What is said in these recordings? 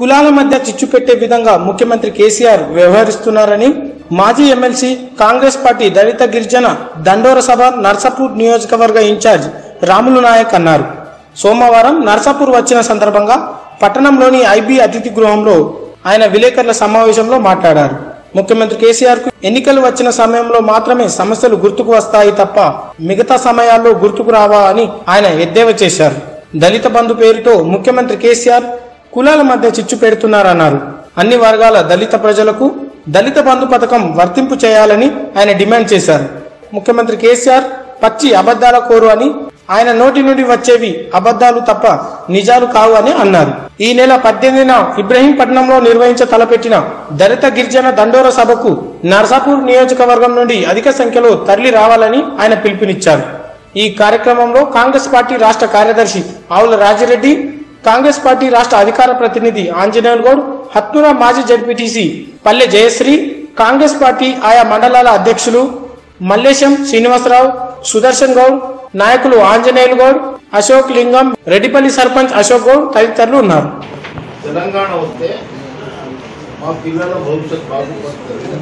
కులాల మధ్య చిచ్చు పెట్టే విధంగా ముఖ్యమంత్రి కేసీఆర్ వ్యవహరిస్తున్నారని మాజీ ఎమ్మెల్సీ కాంగ్రెస్ పార్టీ దళిత గిరిజన దండోర సభ నర్సాపూర్ నియోజకవర్గ ఇన్ఛార్జ్ రాములు నాయక్ అన్నారు సోమవారం నర్సాపూర్ వచ్చిన సందర్భంగా పట్టణంలోని ఐబీ అతిథి గృహంలో ఆయన విలేకరుల సమావేశంలో మాట్లాడారు ముఖ్యమంత్రి కేసీఆర్ కు ఎన్నికలు వచ్చిన సమయంలో మాత్రమే సమస్యలు గుర్తుకు వస్తాయి తప్ప మిగతా సమయాల్లో గుర్తుకు రావా అని ఆయన ఎద్దేవా చేశారు దళిత బంధు పేరుతో ముఖ్యమంత్రి కేసీఆర్ కులాల మధ్య చిచ్చు పెడుతున్నారన్నారు అన్ని వర్గాల దళిత ప్రజలకు దళిత బంధు పథకం వర్తింపు చేయాలని ఆయన డిమాండ్ చేశారు ముఖ్యమంత్రి కేసీఆర్ పచ్చి అబద్ధాల కోరు అని ఆయన నోటి నుండి వచ్చేవి అబద్ధాలు తప్ప నిజాలు కావు అని అన్నారు ఈ నెల పద్దెనిమిదిన ఇబ్రహీంపట్నంలో నిర్వహించ తలపెట్టిన దళిత గిరిజన దండోర సభకు నర్సాపూర్ నియోజకవర్గం నుండి అధిక సంఖ్యలో తరలి రావాలని ఆయన పిలుపునిచ్చారు ఈ కార్యక్రమంలో కాంగ్రెస్ పార్టీ రాష్ట్ర కార్యదర్శి ఆవుల రాజిరెడ్డి కాంగ్రెస్ పార్టీ రాష్ట్ర అధికార ప్రతినిధి ఆంజనేయులు గౌడ్ హత్నూర మాజీ జడ్పీటీసీ పల్లె జయశ్రీ కాంగ్రెస్ పార్టీ ఆయా మండలాల అధ్యక్షులు మల్లేశం శ్రీనివాసరావు సుదర్శన్ గౌడ్ నాయకులు ఆంజనేయులు గౌడ్ అశోక్ లింగం రెడ్డిపల్లి సర్పంచ్ అశోక్ గౌడ్ తదితరులు ఉన్నారు తెలంగాణ వస్తే మా పిల్లల భవిష్యత్ బాగుపడుతుంది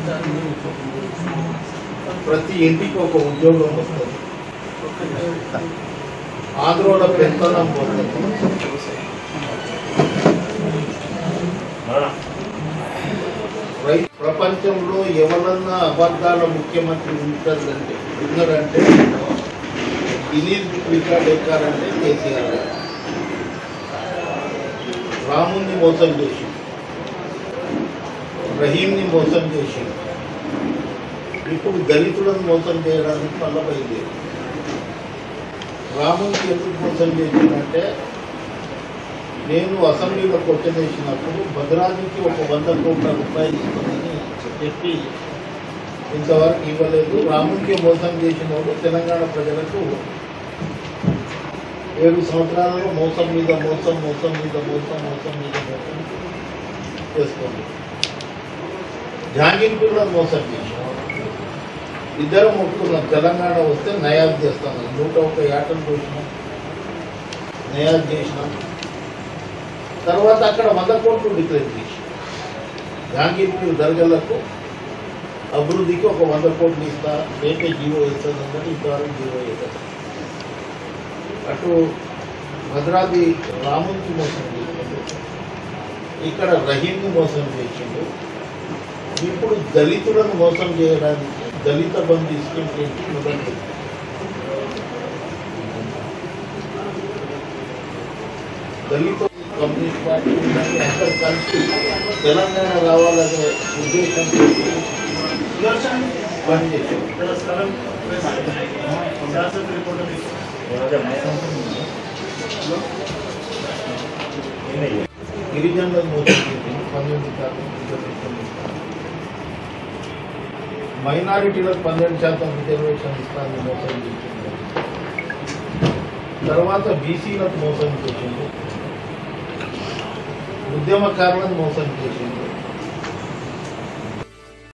ప్రతి ఇంటికి ఒక ఉద్యోగం వస్తుంది ఆంధ్రోల పెంపనం పోతుంది రై- ప్రపంచంలో ఎవరన్నా అబద్ధాల ముఖ్యమంత్రి ఉంటారంటే ఉన్నారంటే గినీస్ బుక్ రికార్డ్ ఎక్కారంటే కేసీఆర్ గారు. రాముణ్ణి మోసం చేసి రహీంని మోసం చేసి ఇప్పుడు దళితులను మోసం చేయడానికి మళ్ళా బయలుదేరి రామునికి ఎందుకు మోసం చేసిందంటే నేను అసెంబ్లీలో కొట్టనేసినప్పుడు భద్రాద్రికి ఒక వంద కోట్ల రూపాయలు ఇస్తుందని చెప్పి ఇంతవరకు ఇవ్వలేదు రామునికి మోసం చేసిన వాడు తెలంగాణ ప్రజలకు ఏడు సంవత్సరాలలో మోసం మీద మోసం మోసం మీద మోసం మోసం మీద మోసం చేస్తుంది జహాంగీర్ కూడా మోసం చేశాం ఇద్దరం ఒప్పుకున్నాం తెలంగాణ వస్తే నయాబ్ చేస్తాం నూట ఒక యాటలు పోసినాం నయాబ్ చేసినాం తర్వాత అక్కడ వంద కోట్లు డిక్లేర్ చేసి జహాంగీర్పూర్ దర్గలకు అభివృద్ధికి ఒక వంద కోట్లు ఇస్తా రేపే జీవో ఇస్తుందని ఇంతవరకు జీవో ఇస్తారు అటు భద్రాద్రి రామునికి మోసం చేసిండు ఇక్కడ రహీంని మోసం చేసిండు ఇప్పుడు దళితులను మోసం చేయడానికి దళిత బంధు స్కీమ్ పెట్టి మొదలు దళిత కమ్యూనిస్ట్ పార్టీ ఉన్నది అందరు కలిసి తెలంగాణ రావాలనే ఉద్దేశంతో పనిచేసాం గిరిజనులను మోసం చేసింది పన్నెండు శాతం రిజర్వేషన్ ఇస్తాను మైనారిటీలకు పన్నెండు శాతం రిజర్వేషన్ ఇస్తానని మోసం చేసింది తర్వాత బీసీలకు మోసం చేసింది ఉద్యమకారులను మోసం చేసింది